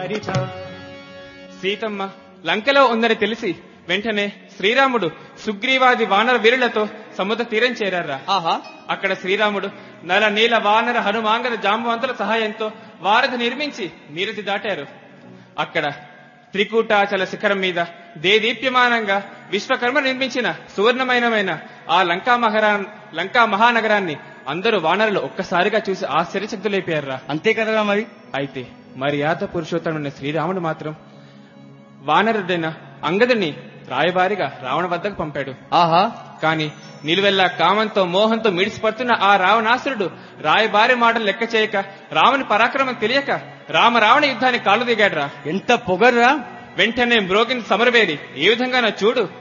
చరిత సీతమ్మ లంకలో ఉందని తెలిసి వెంటనే శ్రీరాముడు సుగ్రీవాది వానర వీరులతో సముద్ర తీరం చేరారా ఆహా అక్కడ శ్రీరాముడు నల నీల వానర హనుమాంగద జాంబవంతుల సహాయంతో వారధి నిర్మించి నీరది దాటారు అక్కడ త్రికూటాచల శిఖరం మీద దేదీప్యమానంగా విశ్వకర్మ నిర్మించిన సువర్ణమయమైన ఆ లంకా మహారా లంకా మహానగరాన్ని అందరూ వానరులు ఒక్కసారిగా చూసి ఆశ్చర్యచక్తులైపోయారా అంతే కదరా మరి అయితే మర్యాద పురుషోత్తముడైన శ్రీరాముడు మాత్రం వానరుడైన అంగదుని రాయబారిగా రావణ వద్దకు పంపాడు ఆహా కాని నిలువెల్లా కామంతో మోహంతో మిడిసిపడుతున్న ఆ రావణాసురుడు రాయబారి మాటలు లెక్క చేయక రాముని పరాక్రమం తెలియక రామ రావణ యుద్ధానికి కాళ్ళు దిగాడ్రా ఎంత పొగర్రా వెంటనే మ్రోగిన సమరవేడి ఏ విధంగా చూడు